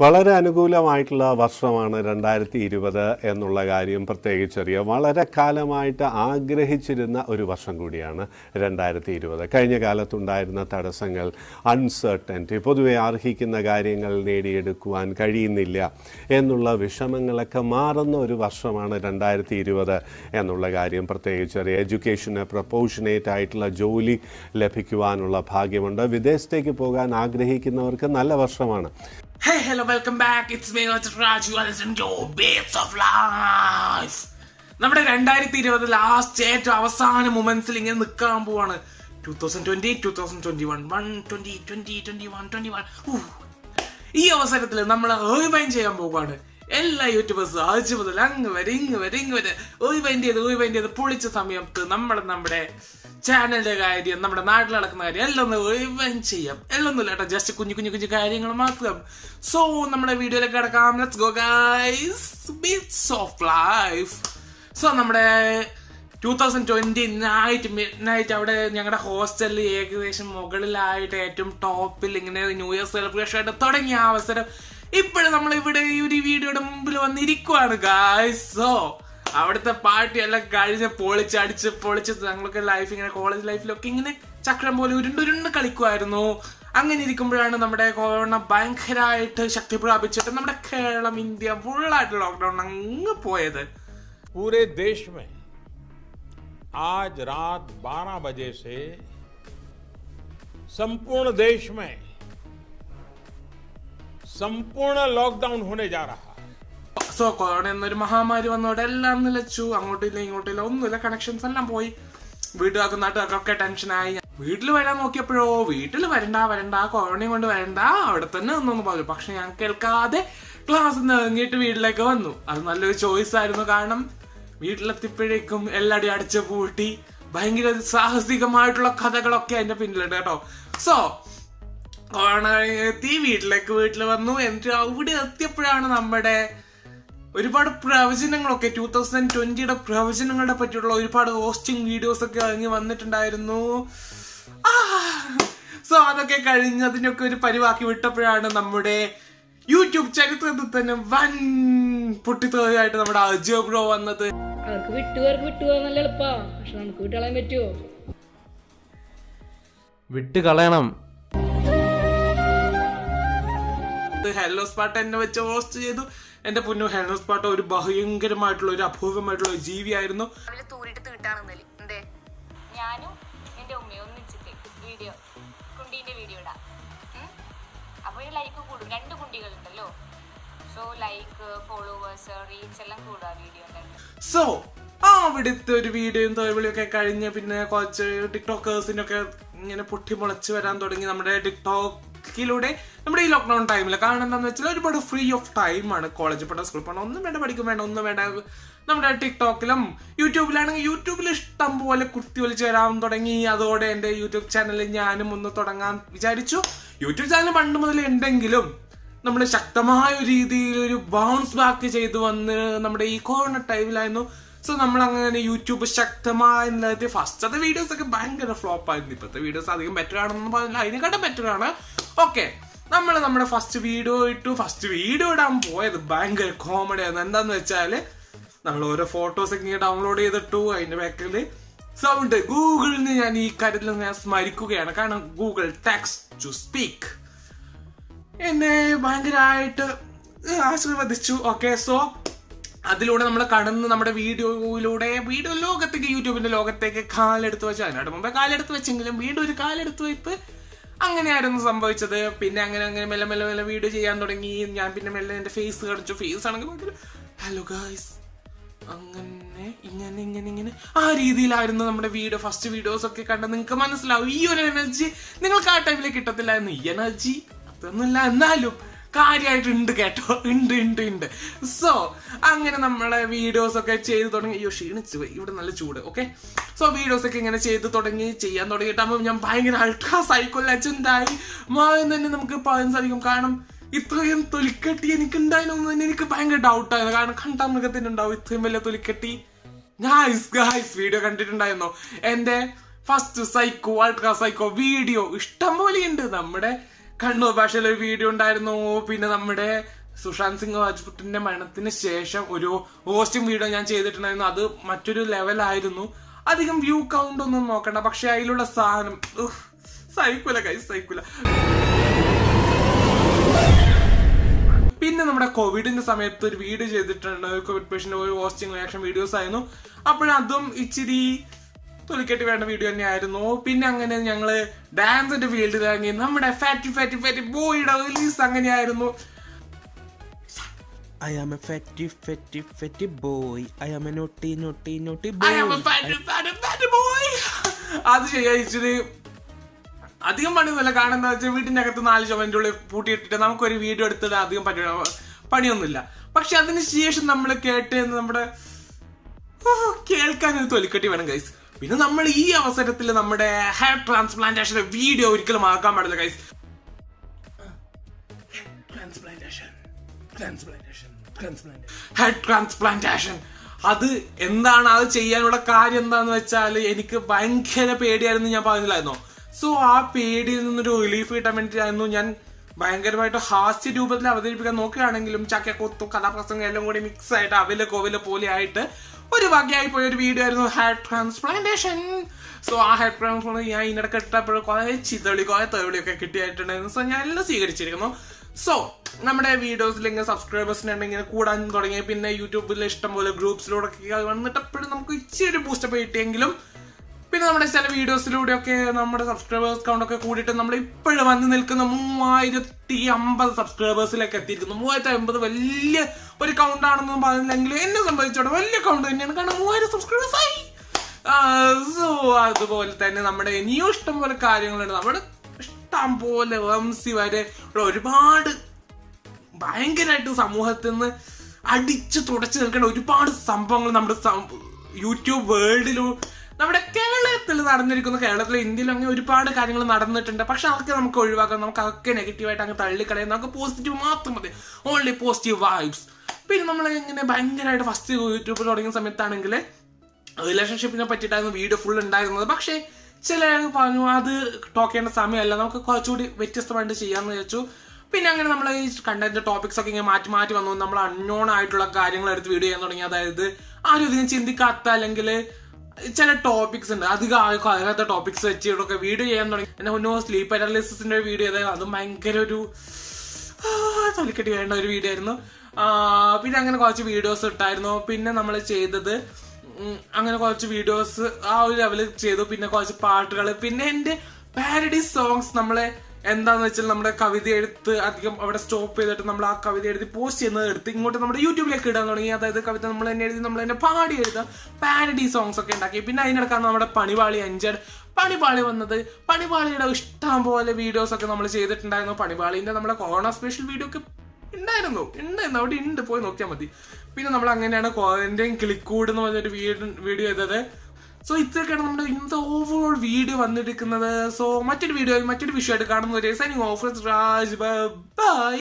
വളരെ അനുകൂലമായിട്ടുള്ള വർഷമാണ് രണ്ടായിരത്തി ഇരുപത് എന്നുള്ള കാര്യം പ്രത്യേകിച്ചറിയാം വളരെ കാലമായിട്ട് ആഗ്രഹിച്ചിരുന്ന ഒരു വർഷം കൂടിയാണ് രണ്ടായിരത്തി ഇരുപത് കഴിഞ്ഞ കാലത്തുണ്ടായിരുന്ന തടസ്സങ്ങൾ അൺസർട്ടൻറ്റി പൊതുവെ അർഹിക്കുന്ന കാര്യങ്ങൾ നേടിയെടുക്കുവാൻ കഴിയുന്നില്ല എന്നുള്ള വിഷമങ്ങളൊക്കെ മാറുന്ന ഒരു വർഷമാണ് രണ്ടായിരത്തി ഇരുപത് എന്നുള്ള കാര്യം പ്രത്യേകിച്ചറിയാം എഡ്യൂക്കേഷന് പ്രപ്പോഷനേറ്റ് ആയിട്ടുള്ള ജോലി ലഭിക്കുവാനുള്ള ഭാഗ്യമുണ്ട് വിദേശത്തേക്ക് പോകാൻ ആഗ്രഹിക്കുന്നവർക്ക് നല്ല വർഷമാണ് Hey, hello, welcome back. It's me, Raj. Raj. You are listening to Bits of Life. നമ്മുടെ രണ്ടായിരത്തി ഇരുപത് ലാസ്റ്റ് ഏറ്റവും അവസാന മൊമെന്റ്സിൽ ഇങ്ങനെ നിൽക്കാൻ പോവാണ് two thousand twenty two thousand twenty one one twenty twenty twenty one twenty one ഈ അവസരത്തിൽ നമ്മൾ റിവൈൻഡ് ചെയ്യാൻ പോവാണ് എല്ലാ യൂട്യൂബേഴ്സും ആഴ്ച മുതൽ അങ്ങ് വരെ ഇങ്ങ് വരെ ഇങ്ങ് വരെ റിവൈൻഡ് ചെയ്ത് റിവൈൻഡ് ചെയ്ത് പൊളിച്ച സമയത്ത് നമ്മൾ നമ്മുടെ ചാനലിന്റെ കാര്യം നമ്മുടെ നാട്ടിൽ നടക്കുന്ന കാര്യം എല്ലാം ഒന്ന് റിവൈൻഡ് ചെയ്യാം എല്ലാം ഒന്നുമില്ല കേട്ടോ ജസ്റ്റ് കുഞ്ഞു കുഞ്ഞു കുഞ്ഞു കാര്യങ്ങൾ മാത്രം സോ നമ്മുടെ വീഡിയോയിലേക്ക് കിടക്കാം let's go guys bits of life so നമ്മുടെ two thousand twenty night midnight അവിടെ ഞങ്ങളുടെ ഹോസ്റ്റലിൽ ഏകദേശം മുകളിലായിട്ട് ഏറ്റവും ടോപ്പിൽ ഇങ്ങനെ ന്യൂ ഇയർ സെലിബ്രേഷൻ ആയിട്ട് തുടങ്ങിയ ആ അവസരം ഇപ്പോഴും നമ്മൾ ഇവിടെ ഈ ഒരു വീഡിയോയുടെ മുമ്പിൽ വന്നിരിക്കുവാണ് ഗായ്സ് സോ അവിടുത്തെ പാർട്ടി എല്ലാം കഴിഞ്ഞ് പൊളിച്ചടിച്ച് പൊളിച്ച് ഞങ്ങൾക്ക് ലൈഫ് ഇങ്ങനെ കോളേജ് ലൈഫിലൊക്കെ ഇങ്ങനെ ചക്രം പോലെ ഉരുണ്ടുരുണ്ട് കളിക്കുമായിരുന്നു അങ്ങനെ ഇരിക്കുമ്പോഴാണ് നമ്മുടെ കൊറോണ ഭയങ്കരമായിട്ട് ശക്തി പ്രാപിച്ചിട്ട് നമ്മുടെ കേരളം ഇന്ത്യ ഫുള്ളായിട്ട് ലോക്ക്ഡൌൺ അങ്ങ് പോയത് पूरे देश में आज रात 12 बजे से संपूर्ण देश में संपूर्ण लॉकडाउन होने जा रहा है സോ കൊറോണ എന്നൊരു മഹാമാരി വന്നതോടെ എല്ലാം നിലച്ചു അങ്ങോട്ടില്ല ഇങ്ങോട്ടില്ല ഒന്നുമില്ല കണക്ഷൻസ് എല്ലാം പോയി വീട്ടുകാർക്കും നാട്ടുകാർക്കൊക്കെ ടെൻഷനായി വീട്ടിൽ വരാൻ നോക്കിയപ്പോഴോ വീട്ടിൽ വരണ്ട വരണ്ട കൊറോണയും കൊണ്ട് വരണ്ട അവിടെ തന്നെ നിന്നൊന്ന് പറഞ്ഞു പക്ഷെ ഞാൻ കേൾക്കാതെ ക്ലാസ് ഇറങ്ങിയിട്ട് വീട്ടിലേക്ക് വന്നു അത് നല്ലൊരു ചോയ്സ് ആയിരുന്നു കാരണം വീട്ടിലെത്തിയപ്പോഴേക്കും എല്ലാടി അടിച്ചു പൂട്ടി ഭയങ്കര സാഹസികമായിട്ടുള്ള കഥകളൊക്കെ അതിന്റെ പിന്നിലുണ്ട് കേട്ടോ സോ കൊറോണ കഴിഞ്ഞ് എത്തി വീട്ടിലേക്ക് വീട്ടിൽ വന്നു എന്നിട്ട് അവിടെ എത്തിയപ്പോഴാണ് നമ്മുടെ ഒരുപാട് പ്രവചനങ്ങളൊക്കെ ടൂ തൗസൻഡ് ട്വന്റിയുടെ പ്രവചനങ്ങളെ പറ്റിയുള്ള ഒരുപാട് ഹോസ്റ്റിംഗ് വീഡിയോസ് ഒക്കെ ഇറങ്ങി വന്നിട്ടുണ്ടായിരുന്നു സോ അതൊക്കെ കഴിഞ്ഞ് അതിനൊക്കെ ഒരു പരിവാക്കി വിട്ടപ്പോഴാണ് നമ്മുടെ യൂട്യൂബ് ചരിത്രത്തിൽ തന്നെ വൻ പൊട്ടിത്തെറിയായിട്ട് നമ്മുടെ അജോ ബ്രോ വന്നത് അവർക്ക് വിട്ടുപോർക്ക് വിട്ടുപോകാൻ നല്ല എളുപ്പാ പക്ഷെ നമുക്ക് വിട്ടുകളയാൻ പറ്റുമോ വിട്ട് കളയണം ഹെല്ലോ സ്പാട്ട് എന്നെ വെച്ച് ഹോസ്റ്റ് ചെയ്തു എന്റെ പൊന്നു ഹെല്ലോ സ്പാട്ട് ഒരു ഭയങ്കരമായിട്ടുള്ള ഒരു അപൂർവമായിട്ടുള്ള ഒരു ജീവിയായിരുന്നു രാവിലെ തൂരിട്ട് തീട്ടാണെന്നല്ലേ എന്തേ ഞാനും എന്റെ ഉമ്മയും ഒന്നിച്ചിട്ട് വീഡിയോ കുണ്ടീന്റെ വീഡിയോ ഇടാം ഉം? അപ്പോൾ ലൈക്ക് കൂടും രണ്ട് കുണ്ടികളുണ്ടല്ലോ സോ ലൈക്ക് ഫോളോവേഴ്സ് റീച്ച് എല്ലാം കൂടുക വീഡിയോ ഉണ്ടെങ്കിൽ സോ ആ അവിടുത്തെ ഒരു വീഡിയോയും തൊഴിലൊക്കെ കഴിഞ്ഞ് പിന്നെ കുറച്ച് ടിക്ടോക്കേഴ്സിന്റെ ഒക്കെ ഇങ്ങനെ പൊട്ടി മുളച്ച് വരാൻ തുടങ്ങി നമ്മുടെ ടിക്ടോക്കിലൂടെ നമ്മുടെ ഈ ലോക്ക്ഡൌൺ ടൈമിൽ കാരണം എന്താണെന്ന് വെച്ചാൽ ഒരുപാട് ഫ്രീ ഓഫ് ടൈമാണ് കോളേജിൽ പോകണം സ്കൂളിൽ പോകണം ഒന്നും വേണ്ട പഠിക്കും വേണ്ട ഒന്നും വേണ്ട നമ്മുടെ ടിക്ടോക്കിലും യൂട്യൂബിലാണെങ്കിൽ യൂട്യൂബിൽ ഇഷ്ടം പോലെ കുത്തി ഒലിച്ച് വരാൻ തുടങ്ങി അതോടെ എൻ്റെ യൂട്യൂബ് ചാനലിൽ ഞാനും ഒന്ന് തുടങ്ങാൻ വിചാരിച്ചു യൂട്യൂബ് ചാനൽ പണ്ട് മുതൽ ഉണ്ടെങ്കിലും നമ്മുടെ ശക്തമായ ഒരു രീതിയിൽ ഒരു ബൗൺസ് ബാക്ക് ചെയ്തു വന്ന് നമ്മുടെ ഈ കൊറോണ ടൈമിലായിരുന്നു സോ നമ്മൾ അങ്ങനെ യൂട്യൂബ് ശക്തമായി നിലനിർത്തി ഫസ്റ്റത്തെ വീഡിയോസ് ഒക്കെ ഭയങ്കര ഫ്ലോപ്പ് ആയിരുന്നു ഇപ്പോഴത്തെ വീഡിയോസ് അധികം ബെറ്റർ ആണെന്ന് പറഞ്ഞാൽ അതിനെക്കാട്ടും ബെറ്റർ ആണ് ഓക്കെ നമ്മൾ നമ്മുടെ ഫസ്റ്റ് വീഡിയോ ഇട്ടു ഫസ്റ്റ് വീഡിയോ ഇടാൻ പോയത് ഭയങ്കര കോമഡി ആയിരുന്നു എന്താന്ന് വെച്ചാല് നമ്മൾ ഓരോ ഫോട്ടോസ് ഒക്കെ ഇങ്ങനെ ഡൗൺലോഡ് ചെയ്തിട്ടു അതിന്റെ ബാക്കിൽ സൗണ്ട് ഗൂഗിളിൽ നിന്ന് ഞാൻ ഈ കാര്യത്തിൽ ഞാൻ സ്മരിക്കുകയാണ് കാരണം ഗൂഗിൾ ടെക്സ്റ്റ് ടു സ്പീക്ക് എന്നെ ഭയങ്കരമായിട്ട് ആശീർവദിച്ചു ഓക്കെ സോ അതിലൂടെ നമ്മൾ കടന്ന് നമ്മുടെ വീഡിയോയിലൂടെ വീഡിയോ ലോകത്തേക്ക് യൂട്യൂബിന്റെ ലോകത്തേക്ക് കാലെടുത്ത് വെച്ചു അതിനോട് മുമ്പേ കാലെടുത്ത് വെച്ചെങ്കിലും വീണ്ടും ഒരു കാലെടുത്ത് വെപ്പ് അങ്ങനെയായിരുന്നു സംഭവിച്ചത് പിന്നെ അങ്ങനെ അങ്ങനെ മെല്ലെ മെല്ലെ മെല്ലെ വീഡിയോ ചെയ്യാൻ തുടങ്ങി ഞാൻ പിന്നെ മെല്ലെ എന്റെ ഫേസ് കാണിച്ചു ഫേസ് ആണെങ്കിൽ ഹലോ ഗായ്സ് അങ്ങനെ ഇങ്ങനെ ഇങ്ങനെ ഇങ്ങനെ ആ രീതിയിലായിരുന്നു നമ്മുടെ വീഡിയോ ഫസ്റ്റ് വീഡിയോസ് ഒക്കെ കണ്ട് നിങ്ങൾക്ക് മനസ്സിലാവും ഈ ഒരു എനർജി നിങ്ങൾക്ക് ആ ടൈമിൽ കിട്ടത്തില്ലായിരുന്നു ഈ എനർജി അതൊന്നുമില്ല എന്നാലും കാര്യമായിട്ടുണ്ട് കേട്ടോ ഉണ്ട് ഉണ്ട് ഉണ്ട് സോ അങ്ങനെ നമ്മളെ വീഡിയോസ് ഒക്കെ ചെയ്ത് തുടങ്ങി അയ്യോ ക്ഷീണിച്ചു പോയി ഇവിടെ നല്ല ചൂട് ഓക്കെ സോ വീഡിയോസ് ഒക്കെ ഇങ്ങനെ ചെയ്ത് തുടങ്ങി ചെയ്യാൻ തുടങ്ങിയിട്ടാകുമ്പോൾ ഞാൻ ഭയങ്കര അൾട്രാ സൈക്കോ ലെജൻഡായി മായെന്ന് തന്നെ നമുക്ക് പറയാൻ സാധിക്കും കാരണം ഇത്രയും തൊലിക്കെട്ടി എനിക്ക് ഉണ്ടായിരുന്നു തന്നെ എനിക്ക് ഭയങ്കര ഡൗട്ടായിരുന്നു കാരണം കണ്ടാ മൃഗത്തിന് ഉണ്ടാവും ഇത്രയും വലിയ തൊലിക്കെട്ടി ഗായ്സ് ഗായ്സ് വീഡിയോ കണ്ടിട്ടുണ്ടായിരുന്നോ എന്റെ first psycho ultra psycho video ഇഷ്ടം പോലെ ഉണ്ട് നമ്മുടെ കണ്ണൂർ ഭാഷയിൽ ഒരു വീഡിയോ ഉണ്ടായിരുന്നു പിന്നെ നമ്മുടെ സുശാന്ത് സിംഗ് രാജ്പുട്ടിന്റെ മരണത്തിന് ശേഷം ഒരു ഹോസ്റ്റിംഗ് വീഡിയോ ഞാൻ ചെയ്തിട്ടുണ്ടായിരുന്നു അത് മറ്റൊരു ലെവലായിരുന്നു അധികം വ്യൂ കൗണ്ട് ഒന്നും നോക്കണ്ട പക്ഷെ അതിലുള്ള സാധനം ഉഹ്, സഹിക്കൂല കൈ സഹിക്കൂല പിന്നെ നമ്മുടെ കോവിഡിന്റെ സമയത്ത് ഒരു വീഡിയോ ചെയ്തിട്ടുണ്ട് കോവിഡ് പേഷ്യന്റ് ഒരു ഹോസ്റ്റിംഗ് റിയാക്ഷൻ വീഡിയോസ് ആയിരുന്നു അപ്പോഴതും ഇച്ചിരി തൊലിക്കെട്ടി വേണ്ട വീഡിയോ തന്നെയായിരുന്നു പിന്നെ അങ്ങനെ ഞങ്ങള് ഡാൻസിന്റെ ഫീൽഡിൽ ഇറങ്ങി നമ്മുടെ ഫാറ്റി ഫാറ്റി ഫാറ്റി ബോയുടെ റിലീസ് അങ്ങനെയായിരുന്നു I am a fatty, fatty, fatty boy. I am a naughty, naughty, naughty I boy. am a fatty, fatty, fatty boy. അത് ചെയ്യാൻ ഇച്ചിരി അധികം പണിയൊന്നുമില്ല കാരണം എന്താ വെച്ചാൽ വീട്ടിന്റെ അകത്ത് നാല് ചുമന്റെ ഉള്ളിൽ പൂട്ടിയിട്ടിട്ട് നമുക്കൊരു വീഡിയോ എടുത്തിട്ട് അധികം പറ്റ പണിയൊന്നുമില്ല പക്ഷെ അതിന് ശേഷം നമ്മൾ കേട്ട് നമ്മുടെ ഓ, കേൾക്കാൻ ഒരു തൊലിക്കട്ടി വേണം ഗൈസ് പിന്നെ നമ്മൾ ഈ അവസരത്തിൽ നമ്മുടെ ഹെയർ ട്രാൻസ്പ്ലാന്റേഷന്റെ വീഡിയോ ഒരിക്കലും ആക്കാൻ പാടില്ല guys transplantation transplantation head transplantation അത് എന്താണ് അത് ചെയ്യാനുള്ള കാര്യം എന്താന്ന് വെച്ചാൽ എനിക്ക് ഭയങ്കര പേടിയായിരുന്നു ഞാൻ പറഞ്ഞില്ലായിരുന്നോ സോ ആ പേടിയിൽ നിന്നൊരു റിലീഫ് കിട്ടാൻ വേണ്ടിയിട്ടായിരുന്നു ഞാൻ ഭയങ്കരമായിട്ട് ഹാസ്യ രൂപത്തിൽ അവതരിപ്പിക്കാൻ നോക്കുകയാണെങ്കിലും ചക്കക്കൊത്തും കഥാപ്രസംഗം എല്ലാം കൂടി മിക്സ് ആയിട്ട് അവില കോവില പോലെ ആയിട്ട് ഒരു വകയായി പോയ ഒരു വീഡിയോ ആയിരുന്നു ഹെഡ് ട്രാൻസ്പ്ലാന്റേഷൻ സോ ആ ഹെഡ് ട്രാൻസ്പ്ലാന്റ് ഞാൻ ഇതിനിടയ്ക്ക് ഇട്ടപ്പോൾ കുറെ ചിതളി കുറെ തേളിയൊക്കെ കിട്ടിയായിട്ടുണ്ടായിരുന്നു സോ ഞാൻ എല്ലാം സ്വീകരിച്ചിരിക്കുന്നു സോ നമ്മുടെ വീഡിയോസിൽ ഇങ്ങനെ സബ്സ്ക്രൈബേഴ്സിനെ ഇങ്ങനെ കൂടാൻ തുടങ്ങി പിന്നെ യൂട്യൂബിൽ ഇഷ്ടംപോലെ ഗ്രൂപ്പ്സിലൂടെ വന്നിട്ട് എപ്പോഴും നമുക്ക് ഇച്ചിരി ബൂസ്റ്റപ്പ് കിട്ടിയെങ്കിലും പിന്നെ നമ്മുടെ ചില വീഡിയോസിലൂടെയൊക്കെ നമ്മുടെ സബ്സ്ക്രൈബേഴ്സ് കൗണ്ട് ഒക്കെ കൂടിയിട്ട് നമ്മൾ ഇപ്പോഴും വന്ന് നിൽക്കുന്ന മൂവായിരത്തി അമ്പത് സബ്സ്ക്രൈബേഴ്സിലേക്ക് എത്തിയിരിക്കുന്നു മൂവായിരത്തി അമ്പത് വലിയ ഒരു കൗണ്ട് ആണെന്നും പറഞ്ഞില്ലെങ്കിലും എന്നെ സംബന്ധിച്ചോടെ വലിയ കൗണ്ട് തന്നെയാണ് കാരണം മൂവായിരം സബ്സ്ക്രൈബേഴ്സ് ആയി സോ അതുപോലെ തന്നെ നമ്മുടെ ഇനിയും ഇഷ്ടം പോലെ കാര്യങ്ങളുണ്ട് നമ്മുടെ ഇഷ്ടം പോലെ വംസി വരെ ഉള്ള ഒരുപാട് ഭയങ്കരമായിട്ട് സമൂഹത്തിൽ നിന്ന് അടിച്ചു തുടച്ചു നിൽക്കുന്ന ഒരുപാട് സംഭവങ്ങൾ നമ്മുടെ സം- യൂട്യൂബ് വേൾഡിലും നമ്മുടെ കേരളത്തിൽ നടന്നിരിക്കുന്ന കേരളത്തിലെ ഇന്ത്യയിലും അങ്ങനെ ഒരുപാട് കാര്യങ്ങൾ നടന്നിട്ടുണ്ട് പക്ഷെ അതൊക്കെ നമുക്ക് ഒഴിവാക്കാം നമുക്ക് അതൊക്കെ നെഗറ്റീവായിട്ട് അങ്ങ് തള്ളിക്കളയാം നമുക്ക് പോസിറ്റീവ് മാത്രം മതി ഓൺലി പോസിറ്റീവ് വൈബ്സ് പിന്നെ നമ്മൾ ഇങ്ങനെ ഭയങ്കരമായിട്ട് ഫസ്റ്റ് യൂട്യൂബിൽ തുടങ്ങിയ സമയത്താണെങ്കിൽ റിലേഷൻഷിപ്പിനെ പറ്റിയിട്ടായിരുന്നു വീഡിയോ ഫുൾ ഉണ്ടായിരുന്നത് പക്ഷേ ചില പറഞ്ഞു അത് ടോക്ക് ചെയ്യേണ്ട സമയമല്ല നമുക്ക് കുറച്ചുകൂടി വ്യത്യസ്തമായിട്ട് ചെയ്യാമെന്ന് വിചാരിച്ചു പിന്നെ അങ്ങനെ നമ്മൾ ഈ കണ്ടന്റ് ടോപ്പിക്സ് ഒക്കെ ഇങ്ങനെ മാറ്റി മാറ്റി വന്നു നമ്മൾ അൺനോൺ ആയിട്ടുള്ള കാര്യങ്ങൾ എടുത്ത് വീഡിയോ ചെയ്യാൻ തുടങ്ങി അതായത് ആരും ഇതിനെ ചിന്തിക്കാത്ത അല്ലെങ്കിൽ ചില ടോപ്പിക്സ് ഉണ്ട് അധികം ആർക്കും അറിയാത്ത ടോപ്പിക്സ് വെച്ചിട്ടൊക്കെ വീഡിയോ ചെയ്യാൻ തുടങ്ങി എന്നെ മുന്നോ സ്ലീപ്പ് പാരാലിസിന്റെ വീഡിയോ ചെയ്താൽ അതും ഭയങ്കര ഒരു തൊലിക്കെട്ടി വേണ്ട ഒരു വീഡിയോ ആയിരുന്നു ആ, പിന്നെ അങ്ങനെ കുറച്ച് വീഡിയോസ് ഇട്ടായിരുന്നു പിന്നെ നമ്മൾ ചെയ്തത് ഉം, അങ്ങനെ കുറച്ച് വീഡിയോസ് ആ ഒരു ലെവലിൽ ചെയ്തു പിന്നെ കുറച്ച് പാട്ടുകൾ പിന്നെ എന്റെ പാരഡി സോങ്സ് നമ്മളെ എന്താന്ന് വെച്ചാൽ നമ്മുടെ കവിത എഴുത്ത് അധികം അവിടെ സ്റ്റോപ്പ് ചെയ്തിട്ട് നമ്മൾ ആ കവിത എഴുതി പോസ്റ്റ് ചെയ്യുന്നത് എടുത്ത് ഇങ്ങോട്ട് നമ്മുടെ യൂട്യൂബിലേക്ക് ഇടാൻ തുടങ്ങി അതായത് കവിത നമ്മൾ തന്നെ എഴുതി നമ്മൾ തന്നെ പാടി എഴുതാം പാരഡി സോങ്സ് ഒക്കെ ഉണ്ടാക്കി പിന്നെ അതിനിടക്കാണ് നമ്മുടെ പണിപാളി അഞ്ചർ പണിപാളി വന്നത് പണിപാളിയുടെ ഇഷ്ടം പോലെ വീഡിയോസ് ഒക്കെ നമ്മൾ ചെയ്തിട്ടുണ്ടായിരുന്നു പണിപാളിന്റെ നമ്മുടെ കൊറോണ സ്പെഷ്യൽ വീഡിയോ ഒക്കെ ഉണ്ടായിരുന്നു ഉണ്ടായിരുന്നു അവിടെ ഉണ്ട് പോയി നോക്കിയാൽ മതി പിന്നെ നമ്മൾ അങ്ങനെയാണ് ക്വാറന്റൈൻ ക്ലിക്കൂഡ് എന്ന് പറഞ്ഞൊരു വീഡിയോ വീഡിയോ ചെയ്തത് സോ ഇതൊക്കെയാണ് നമ്മുടെ ഇന്നത്തെ ഓവറോൾ വീഡിയോ വന്നിരിക്കുന്നത് സോ മറ്റൊരു വീഡിയോ മറ്റൊരു വിഷയമായിട്ട് കാണുന്നവരെ സൈനിങ് ഓഫ് രാജ് ബൈ